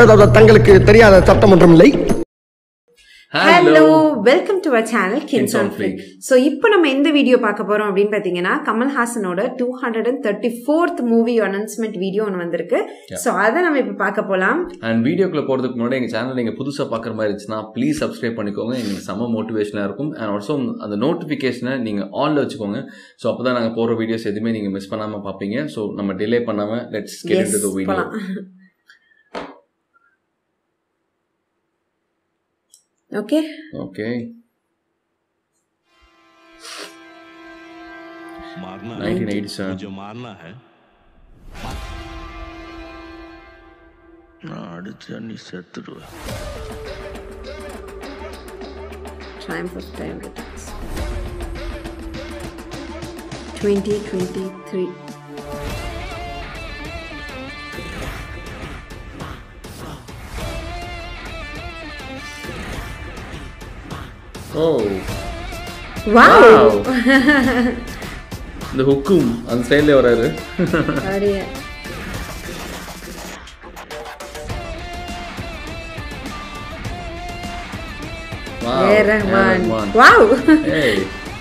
த- தங்களுக்கு தெரியாத சட்டம் ஒன்றும் இல்லை hello welcome to our channel kids Kids on on flick so இப்போ நம்ம எந்த வீடியோ பார்க்க போறோம் அப்படின்னு பார்த்தீங்கன்னா கமல்ஹாசனோட two hundred and thirty fourth movie announcement video ஒன்று வந்திருக்கு ஸோ அதை நம்ம இப்போ பார்க்க போகலாம் அண்ட் வீடியோக்குள்ள போகிறதுக்கு முன்னாடி எங்கள் சேனல் நீங்கள் புதுசாக பார்க்குற மாதிரி இருந்துச்சுன்னா ப்ளீஸ் சப்ஸ்கிரைப் பண்ணிக்கோங்க எங்களுக்கு செம்ம மோட்டிவேஷனாக இருக்கும் அண்ட் ஆல்சோ அந்த நோட்டிஃபிகேஷனை நீங்கள் ஆனில் வச்சுக்கோங்க ஸோ அப்போ தான் நாங்கள் போடுற வீடியோஸ் எதுவுமே நீங்கள் மிஸ் பண்ணாமல் பார்ப்பீங்க ஸோ நம்ம டிலே பண்ணாமல் let's get us into the video போகலாம் ஓகே ஓகே मारना है 1987 मुझे मारना है நான் அடிச்சா நீ செத்துடுவ Triumph of Time Returns 2023 oh wow இந்த ஹுக்கும் அந்த சைட்லேயே வராரு அப்படியே Wow, A A. Rahman Rahman. Wow Hey.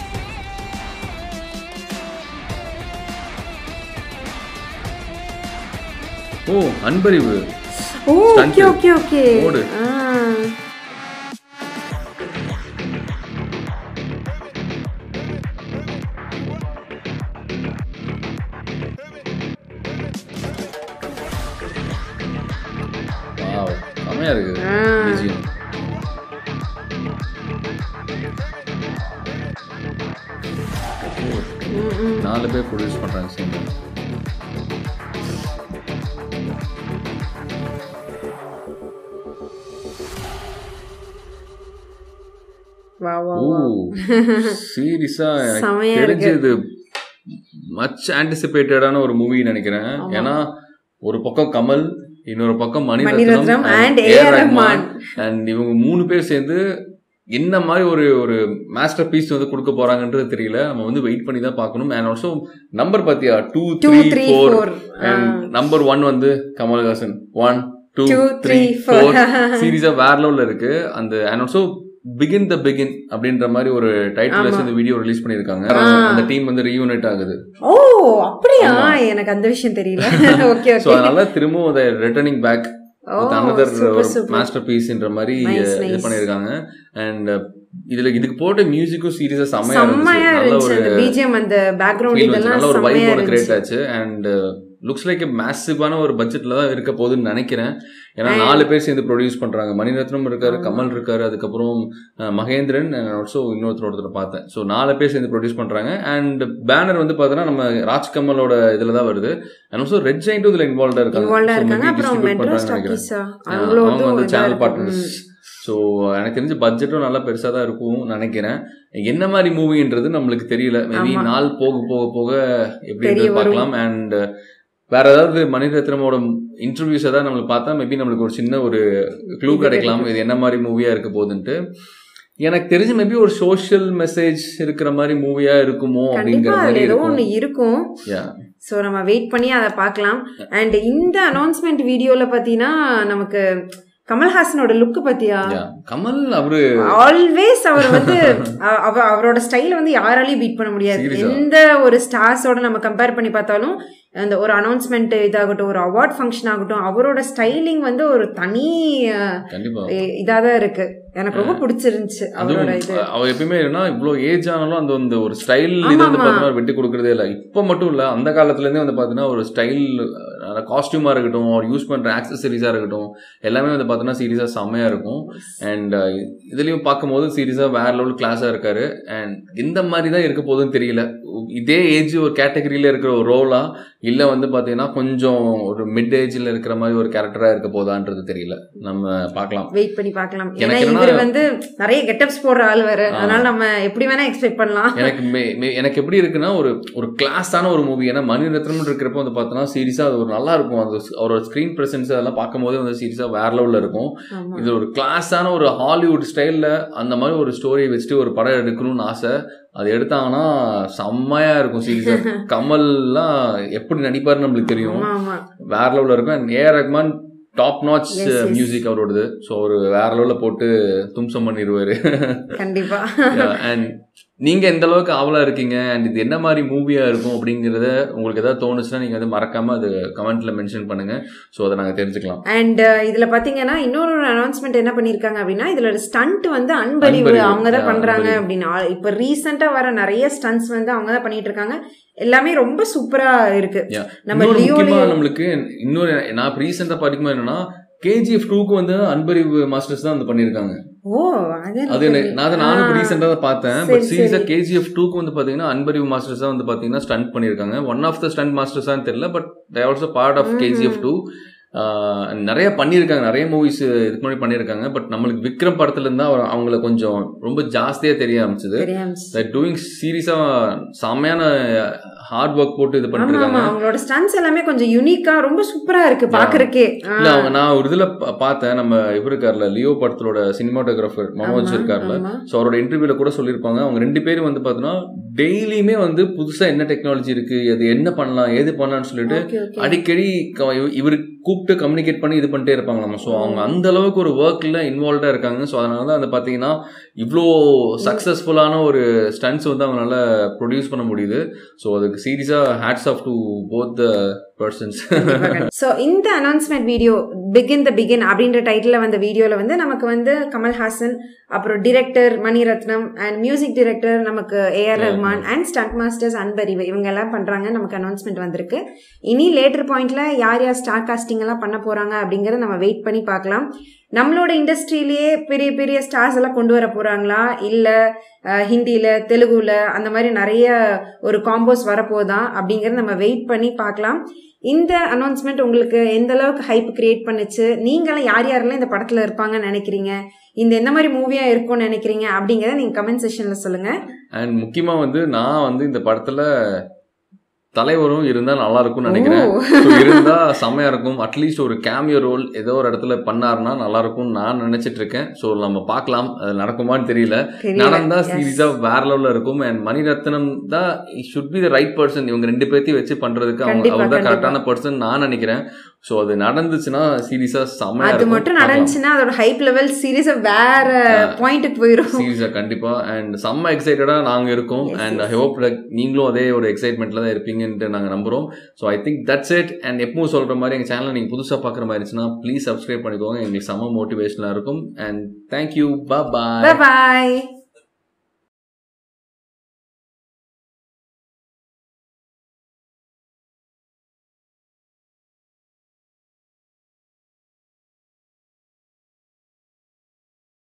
Oh Anbariv oh Stunt. Okay okay okay ஓடு. ஆ வாவ் செமையா இருக்கு ஆ. BGM. நாலு பேர் ப்ரொடியூஸ் பண்றாங்க சிங்கிள் வாவ் ஓ வாவ் சீரியஸா செமையா எனக்கு தெரிஞ்சு இது மச் ஆன்டிசிபேட்டடான ஒரு மூவி நினைக்கிறேன் ஏன்னா ஒரு பக்கம் கமல் இன்னொரு பக்கம் Mani Ratnam Mani Ratnam and and A.R. A.R. Rahman. And இவங்க மூணு பேர் சேர்ந்து என்ன மாதிரி ஒரு ஒரு மாஸ்டர் பீஸ் வந்து கொடுக்க போறாங்கன்றது தெரியல நம்ம வந்து வெயிட் பண்ணி தான் பார்க்கணும் அண்ட் ஆல்சோ நம்பர் பாத்தியா two Two, three three, four four. And number one வந்து Kamal Haasan one two Two, three three, four. Four சீரீஸா வேற லெவல்ல இருக்கு அந்த and also begin the begin அப்படின்ற மாதிரி ஒரு டைட்டில் ஆமா. இந்த வீடியோ ரிலீஸ் பண்ணிருக்காங்க அந்த டீம் வந்து ரீயூனைட் ஆகுது ஓ அப்படியா எனக்கு அந்த விஷயம் தெரியல ஓகே சோ ஓகே அதனால திரும்பவும் அதை returning back oh another super super master பீஸ்ன்ற மாதிரி Nice, இது nice. பண்ணிருக்காங்க அண்ட் இதுல இதுக்கு போட்ட மியூசிக்கும் சீரியஸா செம்மையா செம்மையா இருந்துச்சு நல்ல இருந்துச்சு ஒரு அந்த பிஜிஎம் அந்த பேக்ரவுண்ட் feel வந்துச்சு. இதெல்லாம் நல்ல ஒரு செம்மையா வைபோட கிரியேட் இருந்துச்சு ஆச்சு அண்ட் லுக்ஸ் லைக் மேசிவான ஒரு பட்ஜெட்ல தான் இருக்க போகுதுன்னு நினைக்கிறேன் ஏன்னா நாலு பேர் சேர்ந்து ப்ரொடியூஸ் பண்றாங்க மணிரத்னம் இருக்காரு கமல் இருக்காரு அதுக்கப்புறம் அஹ், மகேந்திரன் அண்ட் ஆல்சோ இன்னொருத்தர் ஒருத்தர் பார்த்தேன் ஸோ நாலு பேர் சேர்ந்து ப்ரொடியூஸ் பண்றாங்க அண்ட் பேனர் வந்து பார்த்தோன்னா நம்ம ராஜ் கமலோட இதுல தான் வருது அண்ட் ஆல்சோ ரெட் ஜெயின்ட்டும் இதுல இன்வால்வ்டா இருக்காங்க இன்வால்வ்டா So, இருக்காங்க maybe அப்புறம் distribute மெட்ரோ பண்றாங்கன்னு நினைக்கிறேன். ஸ்டாக்கீஸா ஆஹ் அவங்க அவங்களோட வந்து சேனல் பார்ட்னர்ஸ் ஸோ எனக்கு தெரிஞ்சு பட்ஜெட்டும் நல்லா பெருசாக தான் இருக்கும் நினைக்கிறேன் என்ன மாதிரி மூவின்றது நம்மளுக்கு தெரியல மேபி ஆமா. நாள் போக போக போக தெரிய எப்படின்றது வரும். பார்க்கலாம் அண்ட் வேற ஏதாவது மணிரத்னமோட இன்டர்வியூஸ் ஏதாவது நம்மளுக்கு பார்த்தா மேபி நம்மளுக்கு ஒரு சின்ன ஒரு க்ளூ இது கிடைக்கலாம் இது என்ன மாதிரி மூவியா இருக்க போகுதுன்ட்டு எனக்கு தெரிஞ்சு மேபி ஒரு சோஷியல் மெசேஜ் இருக்கிற மாதிரி மூவியா இருக்குமோ அப்படிங்கிற கண்டிப்பா அதுல மாதிரி ஏதோ இருக்கும் ஒண்ணு இருக்கும் Yeah. ஸோ நம்ம வெயிட் பண்ணி அதை பார்க்கலாம் அண்ட் இந்த அனௌன்ஸ்மெண்ட் வீடியோல பாத்தீங்கன்னா நமக்கு கமல்ஹாசனோட லுக் பத்தியா Yeah. கமல் அவரு ஆல்வேஸ் அவர் வந்து அ- அவ- அவரோட ஸ்டைல வந்து யாராலையும் பீட் பண்ண முடியாது Serious ஆ? எந்த ஒரு ஸ்டார்ஸோட நம்ம கம்பேர் பண்ணி பார்த்தாலும் அந்த ஒரு அனௌன்ஸ்மெண்ட் இதாகட்டும் ஒரு அவார்ட் ஃபங்க்ஷன் ஆகட்டும் அவரோட ஸ்டைலிங் வந்து ஒரு தனி கண்டிப்பா இதாக தான் இருக்கு எனக்கு ரொம்ப பிடிச்சிருந்துச்சு அவரோட அதுவும் இது அவர் எப்பயுமே என்ன இவ்வளோ ஏஜ் ஆனாலும் அந்த வந்து ஒரு ஸ்டைல் ஆமா, இது வந்து ஆமா. பார்த்தீங்கன்னா விட்டு கொடுக்கறதே இல்லை இப்போ மட்டும் இல்லை அந்த காலத்துல இருந்தே வந்து பார்த்தீங்கன்னா ஒரு ஸ்டைல் காஸ்டியூமா இருக்கட்டும் அவர் யூஸ் பண்ற ஆக்சசரிஸா இருக்கட்டும் எல்லாமே வந்து பார்த்தீங்கன்னா சீரியஸா செம்மையா இருக்கும் அண்ட் இதுலயும் பார்க்கும்போது சீரியஸா வேற லெவல் கிளாஸா இருக்காரு அண்ட் எந்த மாதிரி தான் இருக்க போகுதுன்னு தெரியல இதே ஏஜ் ஒரு கேட்டகரியில இருக்கிற ஒரு ரோலா இல்ல வந்து பாத்தீங்கன்னா கொஞ்சம் ஒரு மிட் ஏஜ்ல இருக்கிற மாதிரி ஒரு கேரக்டரா இருக்க போதான்றது தெரியல நம்ம பார்க்கலாம் வெயிட் பண்ணி பார்க்கலாம் ஏன்னா எனக்கு இவர் என்னன்னா- வந்து நிறைய கெட்டப்ஸ் போடுற ஆள் வேற ஆ. அதனால நம்ம எப்படி வேணா எக்ஸ்பெக்ட் பண்ணலாம் எனக்கு மே- மே- எனக்கு எப்படி இருக்குன்னா ஒரு ஒரு கிளாஸான ஒரு மூவி ஏன்னா மணிரத்னம் இருக்கிறப்ப வந்து பார்த்தோன்னா சீரியஸா அது ஒரு நல்லா இருக்கும் அது அவரோட ஸ்க்ரீன் பிரசன்ஸ் அதெல்லாம் பார்க்கும்போது வந்து சீரியஸா வேற லெவல்ல இருக்கும் ஆமா. இது ஒரு கிளாஸான ஒரு ஹாலிவுட் ஸ்டைல்ல அந்த மாதிரி ஒரு ஸ்டோரி வச்சுட்டு ஒரு படம் எடுக்கணும்னு ஆசை அது எடுத்தாங்கன்னா செம்மையா இருக்கும் சீரியஸா கமல்லாம் எப்படி நடிப்பாருன்னு நம்மளுக்கு தெரியும் ஆமா ஆமா வேற லெவல்ல இருக்கும் and A Rahman top notch Yes, yes. Music அவரோடது ஸோ அவர் வேற லெவலில் போட்டு தும்சம் பண்ணிடுவாரு கண்டிப்பா அண்ட் நீங்க எந்த அளவுக்கு ஆவலா இருக்கீங்க அண்ட் இது என்ன மாதிரி மூவியா இருக்கும் அப்படிங்கறத உங்களுக்கு ஏதாவது தோணுச்சுன்னா நீங்க வந்து மறக்காம அது கமெண்ட்ல மென்ஷன் பண்ணுங்க ஸோ அதை நாங்க தெரிஞ்சுக்கலாம் அண்ட் இதுல பாத்தீங்கன்னா இன்னொரு அனௌன்ஸ்மெண்ட் என்ன பண்ணிருக்காங்க அப்படின்னா இதுல ஸ்டண்ட் வந்து அன்பறிவு அன்பறிவு. அவங்க தான் Yeah, பண்றாங்க அன்பறிவு. அப்படின்னா இப்ப ரீசெண்டா வர நிறைய ஸ்டண்ட்ஸ் வந்து அவங்க தான் பண்ணிட்டு இருக்காங்க எல்லாமே ரொம்ப சூப்பரா இருக்கு Yeah. நம்ம இன்னொரு முக்கியமா லியோலயே நம்மளுக்கு இன்னொரு நான் ரீசெண்டா படிக்கும்போது என்னன்னா கேஜிஎஃப் டூக்கு வந்து அன்பறிவு மாஸ்டர்ஸ் தான் வந்து பண்ணியிருக்காங்க ஓ அது அது எனக்கு நான் அதை நானும் ரீசெண்டா தான் பார்த்தேன் சரி, பட் சீரியஸா சரி. கேஜிஎஃப் டூக்கு வந்து பாத்தீங்கன்னா அன்பறிவு மாஸ்டர்ஸ் தான் வந்து பாத்தீங்கன்னா ஸ்டண்ட் பண்ணியிருக்காங்க one of the stunt masters தான் தெரியல but they also part of KGF two நிறைய பண்ணியிருக்காங்க நிறைய மூவிஸ் இதுக்கு முன்னாடி பண்ணியிருக்காங்க பட் நம்மளுக்கு விக்ரம் படத்துல இருந்தா அவர் அவங்கள கொஞ்சம் ரொம்ப ஜாஸ்தியா தெரிய ஆரம்பிச்சது தெரியாம டூயிங் சீரியஸா செம்மையான ஹார்ட் ஒர்க் போட்டு இது பண்ணிட்டு ஆமா ஆமா இருக்காங்க அவங்களோட ஸ்டன்ஸ் எல்லாமே கொஞ்சம் யூனிக்கா ரொம்ப சூப்பரா இருக்கு பாக்குறக்கே இல்ல அவங்க நான் ஒரு இதுல பா- பார்த்தேன் நம்ம இவர் இருக்கார்ல லியோ படத்தோட சினிமாட்டோகிராஃபர் மனோஜ் இருக்கார்ல ஸோ அவரோட இன்டர்வியூல கூட சொல்லியிருப்பாங்க அவங்க ரெண்டு பேரும் வந்து பார்த்தீங்கன்னா டெய்லியுமே வந்து புதுசா என்ன டெக்னாலஜி இருக்கு அது என்ன பண்ணலாம் ஏது பண்ணலாம்னு சொல்லிட்டு அடிக்கடி க- இவ- இவரு கூப்பிட்டு கம்யூனிகேட் பண்ணி இது பண்ணிட்டே இருப்பாங்க நம்ம ஸோ அவங்க அந்த அளவுக்கு ஒரு ஒர்க்ல இன்வால்வ்டா இருக்காங்க ஸோ அதனால தான் வந்து பார்த்தீங்கன்னா இவ்வளோ சக்ஸஸ்ஃபுல்லான ஒரு ஸ்டன்ஸ் வந்து அவங்களால ப்ரொடியூஸ் பண்ண முடியுது ஸோ அதுக்கு சீரியஸா hats off to both the persons so இந்த announcement video begin the begin அப்படின்ற டைட்டில் வந்த வீடியோவில் வந்து நமக்கு வந்து கமல்ஹாசன் அப்புறம் director Mani Ratnam and music director நமக்கு A R Rahman and stunt masters Anbariv இவங்க எல்லாம் பண்ணுறாங்க நமக்கு அனௌன்ஸ்மெண்ட் வந்திருக்கு இனி லேட்டர் பாயிண்ட்ல யார் யார் ஸ்டார் காஸ்டிங் எல்லாம் பண்ண போகிறாங்க அப்படிங்கிறத நம்ம வெயிட் பண்ணி பார்க்கலாம் நம்மளோட இண்டஸ்ட்ரியிலேயே பெரிய பெரிய ஸ்டார்ஸ் எல்லாம் கொண்டு வர போகிறாங்களா இல்லை ஹிந்தியில் தெலுங்குல அந்த மாதிரி நிறைய ஒரு காம்போஸ் வரப்போதா அப்படிங்கிறத நம்ம வெயிட் பண்ணி பார்க்கலாம் இந்த அனௌன்ஸ்மெண்ட் உங்களுக்கு எந்த அளவுக்கு ஹைப் கிரியேட் பண்ணுச்சு நீங்களாம் யார் யாரெல்லாம் இந்த படத்துல இருப்பாங்கன்னு நினைக்கிறீங்க இந்த எந்த மாதிரி மூவியா இருக்கும்னு நினைக்கிறீங்க அப்படிங்கறத நீங்க கமெண்ட் செக்ஷன்ல சொல்லுங்க அண்ட் முக்கியமா வந்து நான் வந்து இந்த படத்துல தலைவரும் இருந்தா நல்லா இருக்கும்னு நினைக்கிறேன் ஓ. So, இருந்தா செம்மையா இருக்கும் அட்லீஸ்ட் ஒரு கேமியோ ரோல் ஏதோ ஒரு இடத்துல பண்ணாருன்னா நல்லா இருக்கும்னு நான் நினைச்சிட்டு இருக்கேன் ஸோ நம்ம பார்க்கலாம் அது நடக்குமான்னு தெரியல தெரியல. நடந்தா Yes. சீரியஸா வேற லெவல்ல இருக்கும் அண்ட் மணிரத்னம் தான் should be the right person இவங்க ரெண்டு பேர்த்தையும் வச்சு பண்றதுக்கு அவங்க கண்டிப்பா, அவர் தான் கண்டிப்பா. கரெக்டான பர்சன் நான் நினைக்கிறேன் ஸோ அது நடந்துச்சுன்னா சீரியஸா செம்மையா அது மட்டும் நடந்துச்சுன்னா அதோட ஹைப் லெவல் சீரியஸா வேற பாயிண்ட்டுக்கு போயிடும் சீரியஸா கண்டிப்பா அண்ட் செம்ம எக்ஸைட்டடா நாங்க இருக்கோம் Yes, and I yes. Hope like நீங்களும் அதே ஒரு எக்ஸைட்மெண்ட்ல தான் இருப்பீங்கன்ட்டு நாங்க நம்புறோம் so I think that's it and எப்பவும் சொல்ற மாதிரி எங்க சேனல் நீங்க புதுசா பாக்குற மாதிரி இருந்துச்சுன்னா ப்ளீஸ் சப்ஸ்கிரைப் பண்ணிக்கோங்க எங்களுக்கு செம்ம மோட்டிவேஷனா இருக்கும் அண்ட் தேங்க்யூ பாய் பாய்